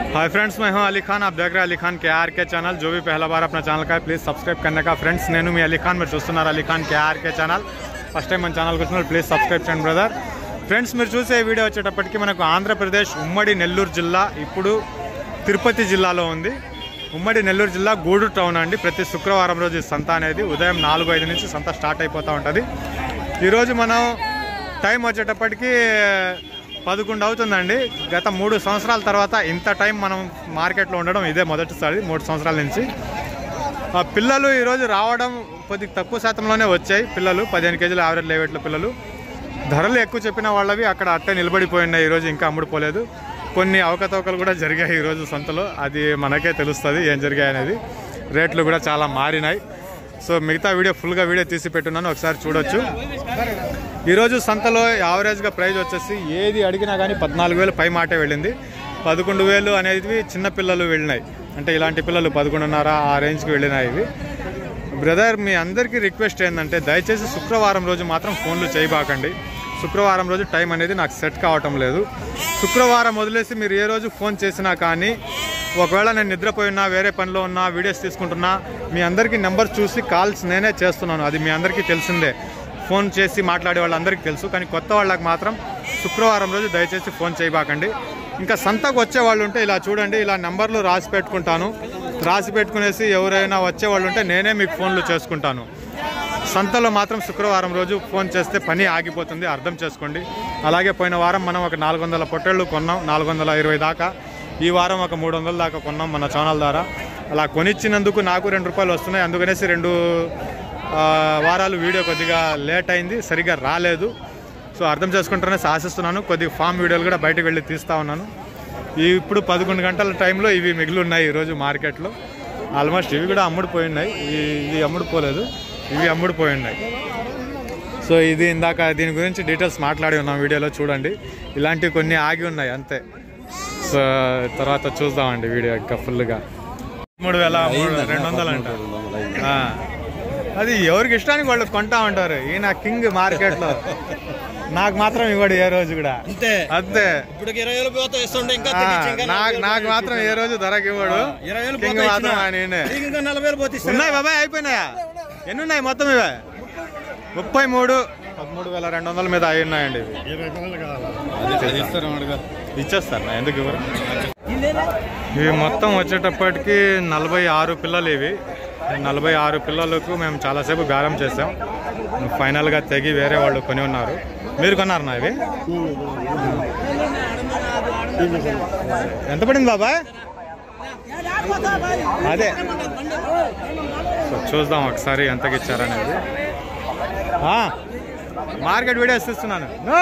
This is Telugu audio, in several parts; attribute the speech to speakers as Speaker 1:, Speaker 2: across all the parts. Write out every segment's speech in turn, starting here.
Speaker 1: हाय फ्रेंड्स मैं हूं अली खान आप देख रहे हैं अली खान के आर के चैनल जो भी पहला बार अपना ఛానల్ का है प्लीज़ సబ్స్క్రైబ్ करने का ఫ్రెండ్స్ నేను మీ అలీ ఖాన్ మీరు చూస్తున్నారు Ali Khan KR K channel first time మన ఛానల్కి వచ్చిన ప్లీజ్ సబ్స్క్రైబ్ చేయండి బ్రదర్ ఫ్రెండ్స్ మీరు చూసే వీడియో వచ్చేటప్పటికి మనకు ఆంధ్రప్రదేశ్ ఉమ్మడి నెల్లూరు జిల్లా ఇప్పుడు తిరుపతి జిల్లాలో ఉంది ఉమ్మడి నెల్లూరు జిల్లా గూడూరు టౌన్ అండి ప్రతి శుక్రవారం రోజు ఈ సంత అనేది ఉదయం నాలుగు ఐదు నుంచి సంత స్టార్ట్ అయిపోతూ ఉంటుంది ఈరోజు మనం టైం వచ్చేటప్పటికి పదకొండు అవుతుందండి గత మూడు సంవత్సరాల తర్వాత ఇంత టైం మనం మార్కెట్లో ఉండడం ఇదే మొదటిసారి మూడు సంవత్సరాల నుంచి ఆ పిల్లలు ఈరోజు రావడం కొద్దిగా తక్కువ శాతంలోనే వచ్చాయి పిల్లలు పదిహేను కేజీల యావరేజ్ లేవేట్ల పిల్లలు ధరలు ఎక్కువ చెప్పిన వాళ్ళవి అక్కడ అట్టే నిలబడిపోయి ఉన్నాయి ఈరోజు ఇంకా అమ్ముడుపోలేదు కొన్ని అవకతవకలు కూడా జరిగాయి ఈరోజు సంతలో అది మనకే తెలుస్తుంది ఏం జరిగాయి అనేది రేట్లు కూడా చాలా మారినాయి సో మిగతా వీడియో ఫుల్గా వీడియో తీసి పెట్టున్నాను ఒకసారి చూడొచ్చు ఈరోజు సంతలో యావరేజ్గా ప్రైస్ వచ్చేసి ఏది అడిగినా కానీ పద్నాలుగు వేలు పై మాటే వెళ్ళింది పదకొండు వేలు అనేది చిన్న పిల్లలు వెళ్ళినాయి అంటే ఇలాంటి పిల్లలు పదకొండున్నర ఆ రేంజ్కి వెళ్ళినాయి ఇవి బ్రదర్ మీ అందరికీ రిక్వెస్ట్ ఏంటంటే దయచేసి శుక్రవారం రోజు మాత్రం ఫోన్లు చేయబాకండి శుక్రవారం రోజు టైం అనేది నాకు సెట్ కావటం లేదు శుక్రవారం వదిలేసి మీరు ఏ రోజు ఫోన్ చేసినా కానీ ఒకవేళ నేను నిద్రపోయినా వేరే పనిలో ఉన్నా వీడియోస్ తీసుకుంటున్నా మీ అందరికీ నెంబర్ చూసి కాల్స్ నేనే చేస్తున్నాను అది మీ అందరికీ తెలిసిందే ఫోన్ చేసి మాట్లాడే వాళ్ళందరికీ తెలుసు కానీ కొత్త వాళ్ళకి మాత్రం శుక్రవారం రోజు దయచేసి ఫోన్ చేయబాకండి ఇంకా సంతకు వచ్చే వాళ్ళు ఉంటే ఇలా చూడండి ఇలా నెంబర్లు రాసి పెట్టుకుంటాను రాసి పెట్టుకునేసి ఎవరైనా వచ్చే వాళ్ళు ఉంటే నేనే మీకు ఫోన్లు చేసుకుంటాను సంతలో మాత్రం శుక్రవారం రోజు ఫోన్ చేస్తే పని ఆగిపోతుంది అర్థం చేసుకోండి అలాగే పోయిన వారం మనం ఒక నాలుగు వందల పొట్టేళ్ళు కొన్నాం నాలుగు వందల ఇరవై దాకా ఈ వారం ఒక మూడు వందల దాకా కొన్నాం మన ఛానల్ ద్వారా అలా కొనిచ్చినందుకు నాకు రెండు రూపాయలు వస్తున్నాయి అందుకనేసి రెండు ఆ, వారాలు వీడియో కొద్దిగా లేట్ అయింది సరిగా రాలేదు సో అర్థం చేసుకుంటారనేసి ఆశిస్తున్నాను కొద్దిగా ఫామ్ వీడియోలు కూడా బయటకు వెళ్ళి తీస్తూ ఉన్నాను ఈ ఇప్పుడు పదకొండు గంటల టైంలో ఇవి మిగిలి ఉన్నాయి ఈరోజు మార్కెట్లో ఆల్మోస్ట్ ఇవి కూడా అమ్ముడుపోయి ఉన్నాయి ఇవి ఇవి అమ్ముడుపోలేదు ఇవి అమ్ముడుపోయి ఉన్నాయి సో ఇది ఇందాక దీని గురించి డీటెయిల్స్ మాట్లాడి ఉన్నాం వీడియోలో చూడండి ఇలాంటివి కొన్ని ఆగి ఉన్నాయి అంతే సో తర్వాత చూద్దామండి వీడియో ఇంకా ఫుల్గా మూడు వేల మూడు రెండు వందలు అంట ఆ. అది ఎవరికి ఇష్టానికి వాళ్ళు కొంటా ఉంటారు ఈయన కింగ్ మార్కెట్లో నాకు మాత్రం ఇవ్వడు ఏ రోజు కూడా
Speaker 2: అంతే
Speaker 1: అంతే
Speaker 2: ఇప్పుడు ఇరవై వేలు పోతే ఇస్తుండే ఇంకా
Speaker 1: ఆ,
Speaker 2: తగ్గించి ఇంకా
Speaker 1: నాకు
Speaker 2: నలభై
Speaker 1: నాకు
Speaker 2: వేలు
Speaker 1: మాత్రం ఏ రోజు ధరకి ఇవ్వడు
Speaker 2: ఇరవై వేలు
Speaker 1: కింగ్
Speaker 2: పోతే
Speaker 1: మాత్రం
Speaker 2: ఇచ్చినా.
Speaker 1: ఆయనే
Speaker 2: నీకు ఇంకా నలభై వేలు పోతే ఇస్తాను.
Speaker 1: ఉన్నాయి బాబాయ్ అయిపోయినాయా ఎన్ని ఉన్నాయి మొత్తం ఇవే ముప్పై మూడు పదమూడు వేల రెండు వందల మీద అయి ఉన్నాయండి ఇవి ఇచ్చేస్తారు నా ఎందుకు ఇవ్వరు ఇవి మొత్తం వచ్చేటప్పటికి నలభై ఆరు పిల్లలు ఇవి నలభై ఆరు పిల్లలకు మేము చాలాసేపు బేరం చేసాం ఫైనల్గా తెగి వేరే వాళ్ళు కొని ఉన్నారు మీరు కొన్నారు నా ఇవి ఎంత పడింది బాబాయ్ అదే సో చూద్దాం ఒకసారి ఎంతకి ఇచ్చారనేది ఆ, మార్కెట్ వీడియోస్ ఇస్తున్నాను నో!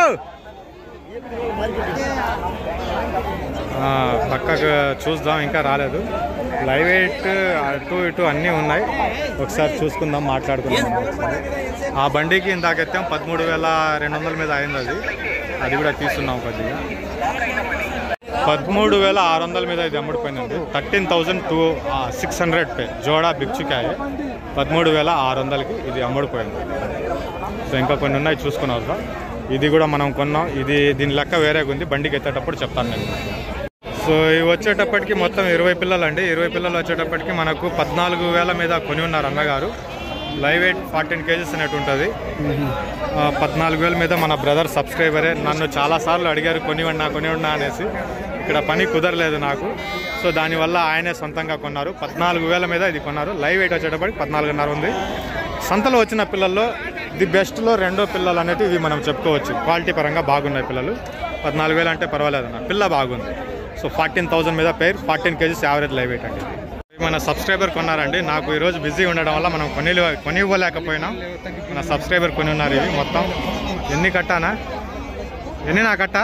Speaker 1: ఆ, పక్కకు చూద్దాం ఇంకా రాలేదు లైవ్ వెయిట్ అటు ఇటు అన్నీ ఉన్నాయి ఒకసారి చూసుకుందాం మాట్లాడుకుందాం ఒకసారి. ఆ బండికి ఇందాక ఎత్తాం పదమూడు వేల రెండు వందల మీద అయింది అది అది కూడా తీసుకున్నాం కొద్దిగా పదమూడు వేల ఆరు వందల మీద ఇది అమ్ముడిపోయిందండి thirteen thousand two six hundred పే జోడా బిక్చుకాయ పదమూడు వేల ఆరు వందలకి ఇది అమ్ముడిపోయింది సో ఇంకా కొన్ని ఉన్నాయి చూసుకున్నాం సార్ ఇది కూడా మనం కొన్నాం ఇది దీని లెక్క వేరేగా ఉంది బండికి ఎత్తేటప్పుడు చెప్తాను నేను సో ఇవి వచ్చేటప్పటికి మొత్తం ఇరవై పిల్లలు అండి ఇరవై పిల్లలు వచ్చేటప్పటికి మనకు పద్నాలుగు వేల మీద కొని ఉన్నారు అన్నగారు లైవ్ వెయిట్ ఫార్టీన్ కేజెస్ అనేటు ఉంటుంది ఆ, పద్నాలుగు వేల మీద మన బ్రదర్ సబ్స్క్రైబరే నన్ను చాలాసార్లు అడిగారు కొనివన్నా కొనివన్నా అనేసి ఇక్కడ పని కుదరలేదు నాకు సో దానివల్ల ఆయనే సొంతంగా కొన్నారు పద్నాలుగు వేల మీద ఇది కొన్నారు లైవ్ వెయిట్ వచ్చేటప్పటికి పద్నాలుగున్నర ఉంది సంతలో వచ్చిన పిల్లల్లో ది బెస్ట్లో రెండో పిల్లలు అనేవి ఇవి మనం చెప్పుకోవచ్చు క్వాలిటీ పరంగా బాగున్నాయి పిల్లలు పద్నాలుగు వేలు అంటే పర్వాలేదు అన్న పిల్ల బాగుంది సో ఫార్టీన్ థౌసండ్ మీద పేరు fourteen KGs average live weight అండి ఇవి మన సబ్స్క్రైబర్ కొన్నారండి నాకు ఈరోజు బిజీ ఉండడం వల్ల మనం కొని కొనివ్వలేకపోయినాం మన సబ్స్క్రైబర్ కొని ఉన్నారు ఇవి మొత్తం ఎన్ని కట్టానా ఎన్ని నా కట్ట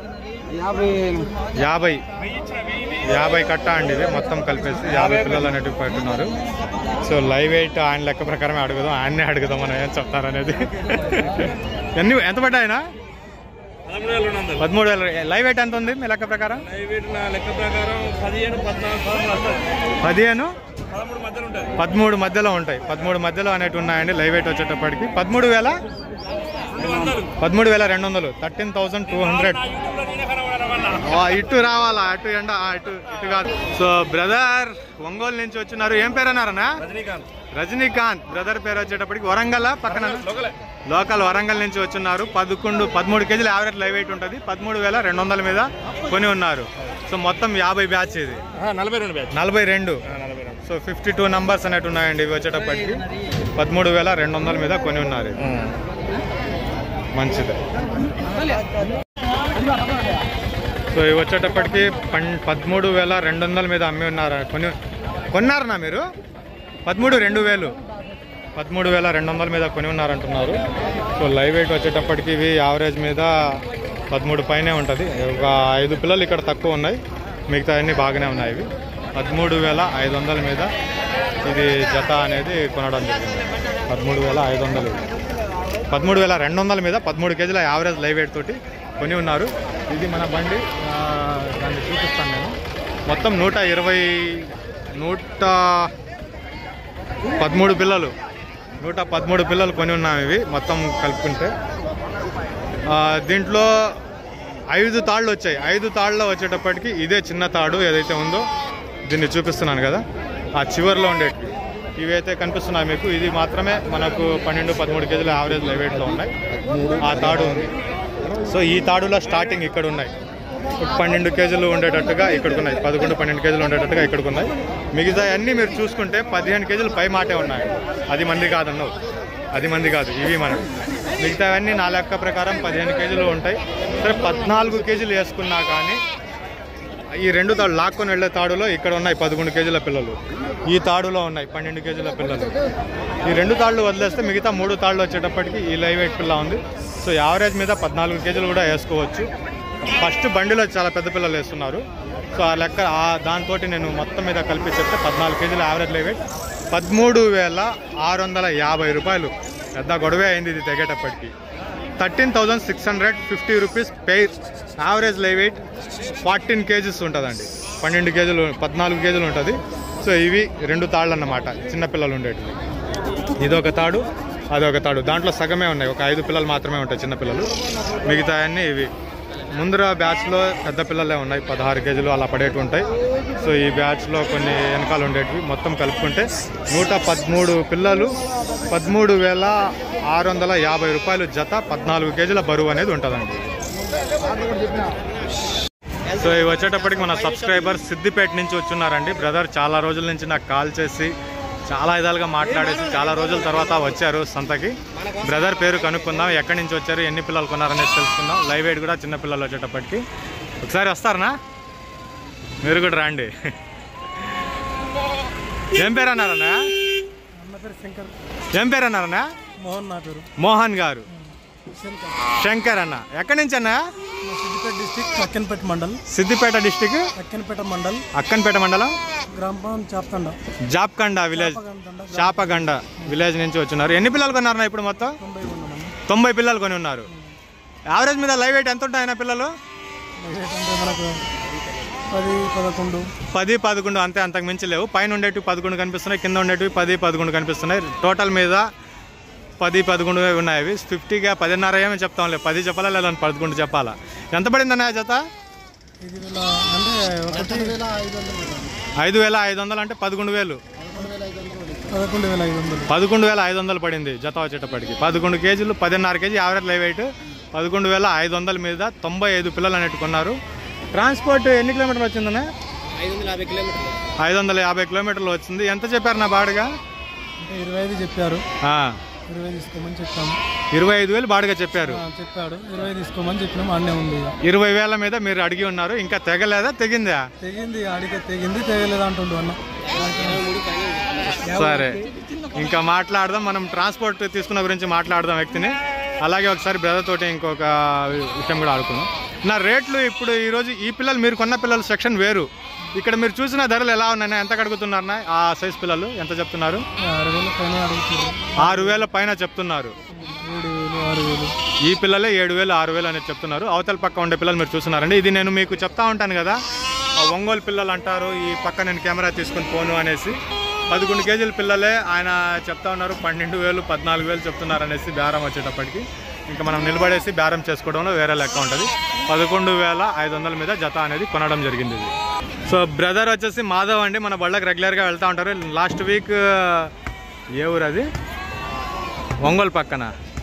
Speaker 1: యాభై యాభై కట్ట అండి ఇది మొత్తం కలిపేసి యాభై పిల్లలు అనేటివి పెట్టున్నారు సో లైవ్ వెయిట్ ఆయన లెక్క ప్రకారమే అడుగుదాం ఆయన్నే అడుగుదాం మనం ఏం చెప్తారనేది ఎన్ని ఎంత పడ్డాయినా
Speaker 2: పదమూడు వేల రెండు వందలు
Speaker 1: పదమూడు వేల లైవ్ వెయిట్ ఎంత ఉంది మీ లెక్క ప్రకారం
Speaker 2: ప్రైవేట్ నా లెక్క ప్రకారం పదిహేను పద్నాలుగు పదమూడు వస్తుంది
Speaker 1: పదిహేను
Speaker 2: పదమూడు మధ్యలో ఉంటుంది
Speaker 1: పదమూడు మధ్యలో ఉంటాయి పదమూడు మధ్యలో అనేవి ఉన్నాయండి లైవ్ వెయిట్ వచ్చేటప్పటికి పదమూడు వేల పదమూడు వేల రెండు వందలు థర్టీన్ థౌసండ్ టూ హండ్రెడ్ ఆ, ఇటు రావాలా అటు ఎండ ఆ, ఇటు ఇటు కాదు సో బ్రదర్ ఒంగోలు నుంచి వచ్చినారు ఏం పేరు అన్నారన్నా
Speaker 2: రజనీకాంత్
Speaker 1: రజనీకాంత్ బ్రదర్ పేరు వచ్చేటప్పటికి వరంగల్ పక్కన
Speaker 2: లోకలే
Speaker 1: లోకల్ వరంగల్ నుంచి వచ్చిన్నారు పదకొండు పదమూడు కేజీలు యావరేజ్ లైవ్ వెయిట్ ఉంటుంది పదమూడు వేల రెండు వందల మీద కొని ఉన్నారు సో మొత్తం యాభై బ్యాచ్ ఇది
Speaker 2: నలభై రెండు బ్యాచ్
Speaker 1: నలభై రెండు
Speaker 2: నలభై రెండు
Speaker 1: సో ఫిఫ్టీ టూ నంబర్స్ అనేవి ఉన్నాయండి ఇవి వచ్చేటప్పటికి పదమూడు వేల రెండు వందల మీద కొని ఉన్నారు ఇవి. మంచిది సో ఇవి వచ్చేటప్పటికి పన్ పదమూడు వేల రెండు వందల మీద అమ్మి ఉన్నారు కొని కొన్నారనా మీరు పదమూడు రెండు వేలు పదమూడు వేల రెండు వందల మీద కొని ఉన్నారంటున్నారు సో లైవ్ వెయిట్ వచ్చేటప్పటికి ఇవి యావరేజ్ మీద పదమూడు పైనే ఉంటుంది ఒక ఐదు పిల్లలు ఇక్కడ తక్కువ ఉన్నాయి మిగతా అన్నీ బాగానే ఉన్నాయి ఇవి పదమూడు వేల ఐదు వందల మీద ఇది జత అనేది కొనడం జరిగింది పదమూడు వేల ఐదు వందలు పదమూడు వేల రెండు వందల మీద పదమూడు కేజీల యావరేజ్ లైవ్ వెయిట్ తోటి కొని ఉన్నారు ఇది మన బండి ఆ, దాన్ని చూపిస్తాను నేను మొత్తం నూట ఇరవై నూట పదమూడు పిల్లలు నూట పదమూడు పిల్లలు కొని ఉన్నాం ఇవి మొత్తం కలుపుకుంటే ఆ, దీంట్లో ఐదు తాళ్ళు వచ్చాయి ఐదు తాళ్ళలో వచ్చేటప్పటికి ఇదే చిన్న తాడు ఏదైతే ఉందో దీన్ని చూపిస్తున్నాను కదా ఆ చివరిలో ఉండేటివి ఇవైతే కనిపిస్తున్నాయి మీకు ఇది మాత్రమే మనకు పన్నెండు పదమూడు కేజీల యావరేజ్ లైవ్ వెయిట్లో ఉన్నాయి ఆ తాడు ఉంది సో ఈ తాడులో స్టార్టింగ్ ఇక్కడ ఉన్నాయి పన్నెండు కేజీలు ఉండేటట్టుగా ఇక్కడికి ఉన్నాయి పదకొండు పన్నెండు కేజీలు ఉండేటట్టుగా ఇక్కడికి ఉన్నాయి మిగతా అన్నీ మీరు చూసుకుంటే పదిహేను కేజీలు పై మాటే ఉన్నాయి అది మంది కాదన్నావు అది మంది కాదు ఇవి మనం మిగతావన్నీ నా లెక్క ప్రకారం పదిహేను కేజీలు ఉంటాయి సరే పద్నాలుగు కేజీలు వేసుకున్నా కానీ ఈ రెండు తాడు లాక్కొని వెళ్ళే తాడులో ఇక్కడ ఉన్నాయి పదకొండు కేజీల పిల్లలు ఈ తాడులో ఉన్నాయి పన్నెండు కేజీల పిల్లలు ఈ రెండు తాళ్ళు వదిలేస్తే మిగతా మూడు తాళ్ళు వచ్చేటప్పటికి ఈ లైవ్ వెయిట్ పిల్ల ఉంది సో యావరేజ్ మీద పద్నాలుగు కేజీలు కూడా వేసుకోవచ్చు ఫస్ట్ బండిలో చాలా పెద్ద పిల్లలు వేస్తున్నారు సో ఆ లెక్క ఆ దాంతో నేను మొత్తం మీద కలిపి చెప్తే పద్నాలుగు కేజీల యావరేజ్ లైవ్ వెయిట్ పదమూడు వేల ఆరు వందల యాభై రూపాయలు పెద్ద గొడవే అయింది ఇది తెగేటప్పటికి thirteen thousand six hundred fifty rupees pair average live weight fourteen KGs ఉంటుందండి పన్నెండు కేజీలు పద్నాలుగు కేజీలు ఉంటుంది సో ఇవి రెండు తాళ్ళు అన్నమాట చిన్నపిల్లలు ఉండేటివి ఇదొక తాడు అదొక తాడు దాంట్లో సగమే ఉన్నాయి ఒక ఐదు పిల్లలు మాత్రమే ఉంటాయి చిన్నపిల్లలు మిగతా అన్నీ ఇవి ముందర బ్యాచ్లో పెద్ద పిల్లలే ఉన్నాయి పదహారు కేజీలు అలా పడేటివి ఉంటాయి సో ఈ బ్యాచ్లో కొన్ని వెనకాల ఉండేటివి మొత్తం కలుపుకుంటే నూట పదమూడు పిల్లలు పదమూడు వేల ఆరు వందల యాభై రూపాయలు జత పద్నాలుగు కేజీల బరువు అనేది ఉంటుందండి సో ఇవి వచ్చేటప్పటికి మన సబ్స్క్రైబర్ సిద్దిపేట నుంచి వచ్చున్నారండి బ్రదర్ చాలా రోజుల నుంచి నాకు కాల్ చేసి చాలా విధాలుగా మాట్లాడేసి చాలా రోజుల తర్వాత వచ్చారు సంతకి బ్రదర్ పేరు కనుక్కుందాం ఎక్కడి నుంచి వచ్చారు ఎన్ని పిల్లలు కొన్నారనేది తెలుసుకుందాం లైవ్ వెయిట్ కూడా చిన్న పిల్లలు వచ్చేటప్పటికి ఒకసారి వస్తారనా మీరు కూడా రండి ఏం పేరు అన్నారన్నా
Speaker 3: నా పేరు శంకర్
Speaker 1: ఏం పేరు అన్నారన్నా
Speaker 3: మోహన్ నా పేరు
Speaker 1: మోహన్ గారు
Speaker 3: శంకర్
Speaker 1: శంకర్ అన్న ఎక్కడి నుంచి అన్న
Speaker 3: మా సిద్దిపేట డిస్టిక్ అక్కన్పేట మండల్
Speaker 1: సిద్దిపేట డిస్టిక్
Speaker 3: అక్కన్పేట మండల్
Speaker 1: అక్కన్పేట మండలం
Speaker 3: గ్రామ పంచాయత్ చాప్తండ
Speaker 1: జాబ్కండ విలేజ్
Speaker 3: చాపగండ
Speaker 1: చాపగండ విలేజ్ నుంచి వచ్చినారు ఎన్ని పిల్లలు కొన్నారన్నా ఇప్పుడు మొత్తం
Speaker 3: తొంభై ఉన్నామన్న
Speaker 1: తొంభై పిల్లలు కొని ఉన్నారు యావరేజ్ మీద లైవ్ వెయిట్ ఎంత ఉంటాయన్న పిల్లలు
Speaker 3: అంటే మనకు పది పదకొండు
Speaker 1: పది పదకొండు అంతే అంతకు మించి లేవు పైన ఉండేటివి పదకొండు కనిపిస్తున్నాయి కింద ఉండేటివి పది పదకొండు కనిపిస్తున్నాయి టోటల్ మీద పది పదకొండు ఉన్నాయి అవి ఫిఫ్టీగా పదిన్నర ఏమో చెప్తాంలే పది చెప్పాలా లేదా పదకొండు చెప్పాలా ఎంత పడింది అన్న జత
Speaker 3: ఇది వేల అంటే ఒకటి వేల ఐదు వందలు
Speaker 1: ఐదు వేల ఐదు వందలు అంటే పదకొండు వేలు
Speaker 3: పదకొండు వేల ఐదు వందలు
Speaker 1: పదకొండు వేల ఐదు వందలు పడింది జత వచ్చేటప్పటికి పదకొండు కేజీలు పదిన్నర కేజీ యావరేజ్ లైవ్ వెయిట్ పదకొండు వేల ఐదు వందల మీద తొంభై ఐదు పిల్లలు అనేట్టు కొన్నారు ట్రాన్స్పోర్ట్ ఎన్ని కిలోమీటర్లు వచ్చిందనే
Speaker 3: ఐదు వందల యాభై కిలోమీటర్లు
Speaker 1: ఐదు వందల యాభై కిలోమీటర్లు వచ్చింది ఎంత చెప్పారు నా బాడుగా
Speaker 3: అంటే ఇరవై ఐదు చెప్పారు
Speaker 1: ఆ,
Speaker 3: ఇరవై తీసుకోమని చెప్పాము
Speaker 1: ఇరవై ఐదు వేలు బాడుగా చెప్పారు
Speaker 3: ఆ, చెప్పాడు ఇరవై తీసుకోమని చెప్పినాము అన్నే ఉంది ఇక.
Speaker 1: ఇరవై వేల మీద మీరు అడిగి ఉన్నారు ఇంకా తెగలేదా తెగిందా
Speaker 3: తెగింది అడిగే తెగింది తెగలేదు అంటుండు అన్న
Speaker 1: సరే ఇంకా మాట్లాడదాం మనం ట్రాన్స్పోర్ట్ తీసుకున్న గురించి మాట్లాడదాం వ్యక్తిని అలాగే ఒకసారి బ్రదర్ తోటి ఇంకొక విషయం కూడా ఆడుకుందాం నా రేట్లు ఇప్పుడు ఈరోజు ఈ పిల్లలు మీరు కొన్న పిల్లల సెక్షన్ వేరు ఇక్కడ మీరు చూసిన ధరలు ఎలా ఉన్నాయి ఎంత అడుగుతున్నారన్నా ఆ సైజ్ పిల్లలు ఎంత చెప్తున్నారు
Speaker 3: ఆరు వేల పైన అడుగుతున్నారు
Speaker 1: ఆరు వేల పైన చెప్తున్నారు
Speaker 3: ఏడు వేలు ఆరు వేలు
Speaker 1: ఈ పిల్లలే ఏడు వేలు ఆరు వేలు అనేది చెప్తున్నారు అవతల పక్క ఉండే పిల్లలు మీరు చూస్తున్నారండి ఇది నేను మీకు చెప్తా ఉంటాను కదా ఆ ఒంగోలు పిల్లలు అంటారు ఈ పక్క నేను కెమెరా తీసుకుని పోను అనేసి పదకొండు కేజీల పిల్లలే ఆయన చెప్తా ఉన్నారు పన్నెండు వేలు పద్నాలుగు వేలు చెప్తున్నారు అనేసి బేరం వచ్చేటప్పటికి ఇంకా మనం నిలబడేసి బేరం చేసుకోవడంలో వేరే లెక్క ఉంటుంది పదకొండు వేల ఐదు వందల మీద జత అనేది కొనడం జరిగింది ఇది సో బ్రదర్ వచ్చేసి మాధవ్ అండి మన బళ్ళకి రెగ్యులర్గా వెళ్తూ ఉంటారు లాస్ట్ వీక్ ఏ ఊరు అది ఒంగోలు పక్కన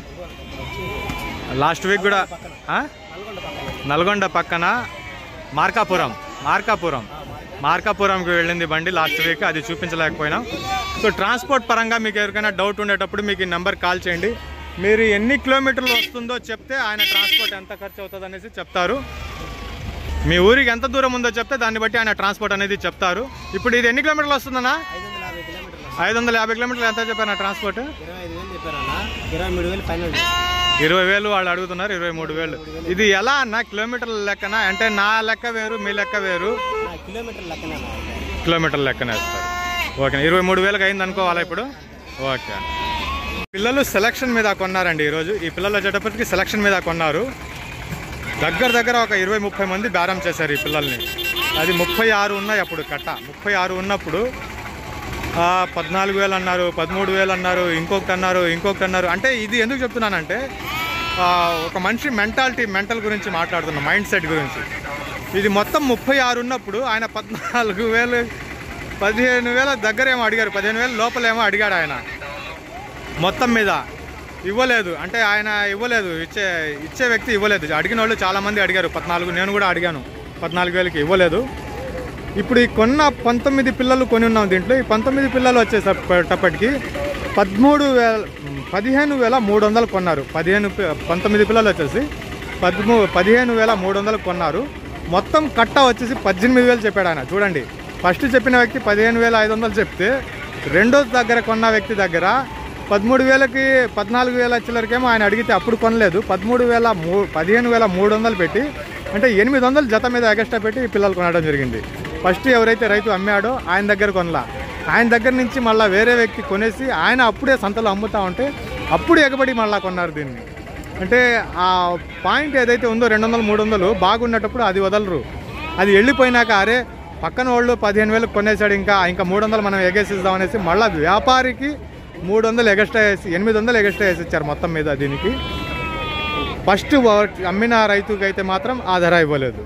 Speaker 1: లాస్ట్ వీక్ కూడా ఆ? నల్గొండ పక్కన మార్కాపురం మార్కాపురం మార్కాపురంకి వెళ్ళింది బండి లాస్ట్ వీక్ అది చూపించలేకపోయినాం సో ట్రాన్స్పోర్ట్ పరంగా మీకు ఎవరికైనా డౌట్ ఉండేటప్పుడు మీకు ఈ నెంబర్ కాల్ చేయండి మీరు ఎన్ని కిలోమీటర్లు వస్తుందో చెప్తే ఆయన ట్రాన్స్పోర్ట్ ఎంత ఖర్చు అవుతుంది అనేసి చెప్తారు మీ ఊరికి ఎంత దూరం ఉందో చెప్తే దాన్ని బట్టి ఆయన ట్రాన్స్పోర్ట్ అనేది చెప్తారు ఇప్పుడు ఇది ఎన్ని కిలోమీటర్లు వస్తుందన్నా
Speaker 3: ఐదు వందల యాభై
Speaker 1: ఐదు వందల యాభై
Speaker 3: కిలోమీటర్లు
Speaker 1: కిలోమీటర్లు ఎంత చెప్పారు ట్రాన్స్పోర్ట్
Speaker 3: ఇరవై ఐదు వేలు చెప్పారన్న ఇరవై మూడు వేలు ఫైనల్
Speaker 1: ఇరవై వేలు వాళ్ళు అడుగుతున్నారు ఇరవై మూడు వేలు ఇది ఎలా అన్న కిలోమీటర్ల లెక్కన అంటే నా లెక్క వేరు మీ లెక్క వేరు
Speaker 3: కిలోమీటర్ లెక్కనే
Speaker 1: కిలోమీటర్ల లెక్కన వేస్తారు ఓకే ఇరవై మూడు వేలకు అయింది అనుకోవాలా ఇప్పుడు ఓకే పిల్లలు సెలక్షన్ మీద కొన్నారండి ఈరోజు ఈ పిల్లలు వచ్చేటప్పటికి సెలక్షన్ మీద కొన్నారు దగ్గర దగ్గర ఒక ఇరవై ముప్పై మంది బేరం చేశారు ఈ పిల్లల్ని అది ముప్పై ఆరు ఉన్నాయి అప్పుడు కట్ట ముప్పై ఆరు ఉన్నప్పుడు ఆ, పద్నాలుగు వేలు అన్నారు పదమూడు వేలు అన్నారు ఇంకొకటి అన్నారు ఇంకొకటి అన్నారు అంటే ఇది ఎందుకు చెప్తున్నానంటే ఆ, ఒక మనిషి మెంటాలిటీ మెంటల్ గురించి మాట్లాడుతున్నాం మైండ్ సెట్ గురించి ఇది మొత్తం ముప్పై ఆరు ఉన్నప్పుడు ఆయన పద్నాలుగు వేలు పదిహేను వేల దగ్గర ఏమో అడిగారు పదిహేను వేల లోపలేమో అడిగాడు ఆయన మొత్తం మీద ఇవ్వలేదు అంటే ఆయన ఇవ్వలేదు ఇచ్చే ఇచ్చే వ్యక్తి ఇవ్వలేదు అడిగిన వాళ్ళు చాలామంది అడిగారు పద్నాలుగు నేను కూడా అడిగాను పద్నాలుగు వేలకి ఇవ్వలేదు ఇప్పుడు ఈ కొన్న పంతొమ్మిది పిల్లలు కొని ఉన్నాం దీంట్లో ఈ పంతొమ్మిది పిల్లలు వచ్చేటప్పటికి పదమూడు వేల పదిహేను వేల మూడు వందలు కొన్నారు పదిహేను పి- పంతొమ్మిది పిల్లలు వచ్చేసి పదమూ పదిహేను వేల మూడు వందలు కొన్నారు మొత్తం కట్ట వచ్చేసి పద్దెనిమిది వేలు చెప్పాడు ఆయన చూడండి ఫస్ట్ చెప్పిన వ్యక్తి పదిహేను వేల ఐదు వందలు చెప్తే రెండో దగ్గర కొన్న వ్యక్తి దగ్గర పదమూడు వేలకి పద్నాలుగు వేల చిల్లరకేమో ఆయన అడిగితే అప్పుడు కొనలేదు పదమూడు వేల మూ పదిహేను వేల మూడు వందలు పెట్టి అంటే ఎనిమిది వందలు జత మీద ఎగస్ట్రా పెట్టి ఈ పిల్లలు కొనడం జరిగింది ఫస్ట్ ఎవరైతే రైతు అమ్మాడో ఆయన దగ్గర కొనలా ఆయన దగ్గర నుంచి మళ్ళీ వేరే వ్యక్తి కొనేసి ఆయన అప్పుడే సంతలో అమ్ముతా ఉంటే అప్పుడు ఎగబడి మళ్ళీ కొన్నారు దీన్ని అంటే ఆ పాయింట్ ఏదైతే ఉందో రెండు వందలు మూడు వందలు బాగున్నప్పుడు అది వదలరు అది వెళ్ళిపోయినాక అరే పక్కన వాళ్ళు పదిహేను వేలకు కొనేసాడు ఇంకా ఇంకా మూడు వందలు మనం ఎగేసిద్దాం అనేసి మళ్ళీ వ్యాపారికి మూడు వందలు ఎగస్ట్రా వేసి ఎనిమిది వందలు ఎగస్ట్రా వేసి ఇచ్చారు మొత్తం మీద దీనికి ఫస్ట్ అమ్మిన రైతుకి అయితే మాత్రం ఆ ధర ఇవ్వలేదు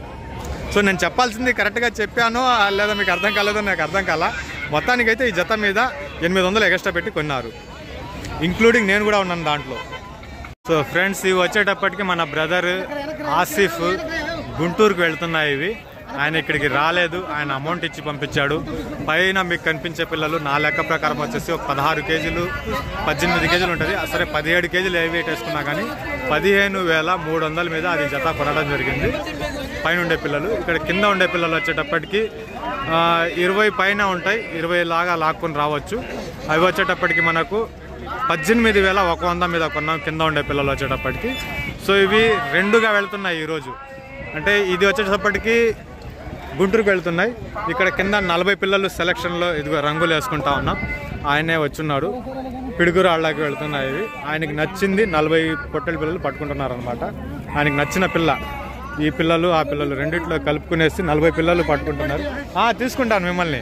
Speaker 1: సో నేను చెప్పాల్సింది కరెక్ట్గా చెప్పాను ఆ, లేదా మీకు అర్థం కాలేదో నాకు అర్థం కాల మొత్తానికైతే ఈ జత మీద ఎనిమిది వందలు ఎగస్ట్రా పెట్టి కొన్నారు ఇంక్లూడింగ్ నేను కూడా ఉన్నాను దాంట్లో సో ఫ్రెండ్స్ ఇవి వచ్చేటప్పటికి మన బ్రదర్ ఆసిఫ్ గుంటూరుకు వెళ్తున్నాయి ఇవి ఆయన ఇక్కడికి రాలేదు ఆయన అమౌంట్ ఇచ్చి పంపించాడు పైన మీకు కనిపించే పిల్లలు నా లెక్క ప్రకారం వచ్చేసి ఒక పదహారు కేజీలు పద్దెనిమిది కేజీలు ఉంటుంది సరే పదిహేడు కేజీలు ఏ వెయిట్ వేసుకున్నా కానీ పదిహేను వేల మూడు వందల మీద అది జత కొనడం జరిగింది పైన ఉండే పిల్లలు ఇక్కడ కింద ఉండే పిల్లలు వచ్చేటప్పటికి ఆ, ఇరవై పైన ఉంటాయి ఇరవై లాగా లాక్కొని రావచ్చు అవి వచ్చేటప్పటికి మనకు పద్దెనిమిది వేల ఒక వంద మీద కొన్నాం కింద ఉండే పిల్లలు వచ్చేటప్పటికి సో ఇవి రెండుగా వెళ్తున్నాయి ఈరోజు అంటే ఇది వచ్చేటప్పటికి గుంటూరుకు వెళ్తున్నాయి ఇక్కడ కింద నలభై పిల్లలు సెలక్షన్లో ఇదిగో రంగులు వేసుకుంటా ఉన్నాం ఆయనే వచ్చున్నాడు పిడుగురు ఆళ్ళకి వెళ్తున్నాయి ఇవి ఆయనకి నచ్చింది నలభై పొట్టెల పిల్లలు పట్టుకుంటున్నారు అనమాట ఆయనకి నచ్చిన పిల్ల ఈ పిల్లలు ఆ పిల్లలు రెండిట్లో కలుపుకునేసి నలభై పిల్లలు పట్టుకుంటున్నారు ఆ, తీసుకుంటాను మిమ్మల్ని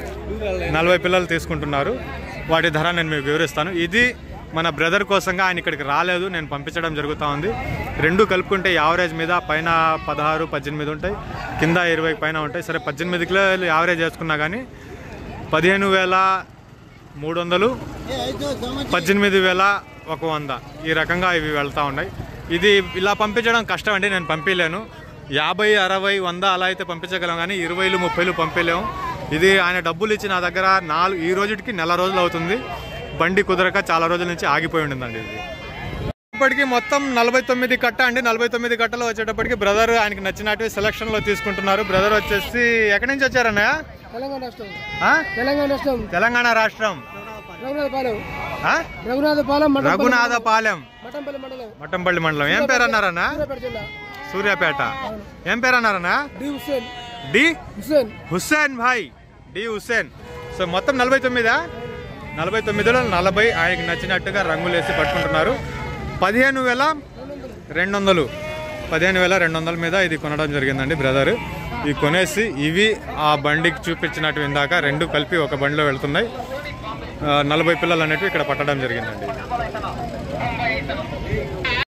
Speaker 1: నలభై పిల్లలు తీసుకుంటున్నారు వాటి ధర నేను మీకు వివరిస్తాను ఇది మన బ్రదర్ కోసంగా ఆయన ఇక్కడికి రాలేదు నేను పంపించడం జరుగుతూ ఉంది రెండు కలుపుకుంటే యావరేజ్ మీద పైన పదహారు పద్దెనిమిది ఉంటాయి కింద ఇరవై పైన ఉంటాయి సరే పద్దెనిమిది కిలోలు యావరేజ్ చేసుకున్నా కానీ పదిహేను వేల మూడు వందలు పద్దెనిమిది వేల ఒక వంద ఈ రకంగా ఇవి వెళ్తూ ఉన్నాయి ఇది ఇలా పంపించడం కష్టం అండి నేను పంపించలేను యాభై అరవై వంద అలా అయితే పంపించగలం కానీ ఇరవైలు ముప్పైలు పంపించలేము ఇది ఆయన డబ్బులు ఇచ్చి నా దగ్గర నాలుగు ఈ రోజుకి నెల రోజులు అవుతుంది బండి కుదరక చాలా రోజుల నుంచి ఆగిపోయి ఉండిందండి ఇది ఇప్పటికి మొత్తం నలభై తొమ్మిది కట్ట అండి నలభై తొమ్మిది కట్టలు వచ్చేటప్పటికి బ్రదర్ ఆయనకి నచ్చినట్టు సెలక్షన్లో తీసుకుంటున్నారు బ్రదర్ వచ్చేసి ఎక్కడి నుంచి వచ్చారన్నయ్య
Speaker 3: తెలంగాణ రాష్ట్రం
Speaker 1: ఆ?
Speaker 3: తెలంగాణ రాష్ట్రం
Speaker 1: తెలంగాణ రాష్ట్రం
Speaker 3: రఘునాథపాలెం
Speaker 1: ఆ?
Speaker 3: రఘునాథపాలెం
Speaker 1: రఘునాథపాలెం
Speaker 3: మఠంపల్లి మండలం
Speaker 1: మట్టంపల్లి మండలం ఏం పేరు అన్నారన్నా
Speaker 3: సూర్యాపేట జిల్లా
Speaker 1: సూర్యాపేట ఏం పేరు అన్నారన్నా
Speaker 3: డి హుస్సేన్
Speaker 1: డి
Speaker 3: హుస్సేన్
Speaker 1: హుస్సేన్ భాయ్ డి హుస్సేన్ సో మొత్తం నలభై తొమ్మిదా నలభై తొమ్మిదిలో నలభై ఆయనకి నచ్చినట్టుగా రంగులు వేసి పట్టుకుంటున్నారు పదిహేను వేల రెండు వందలు పదిహేను వేల రెండు వందల మీద ఇది కొనడం జరిగిందండి బ్రదర్ ఇవి కొనేసి ఇవి ఆ బండికి చూపించినట్టు ఇందాక రెండు కలిపి ఒక బండిలో వెళ్తున్నాయి ఆ, నలభై పిల్లలు అనేటివి ఇక్కడ పట్టడం జరిగిందండి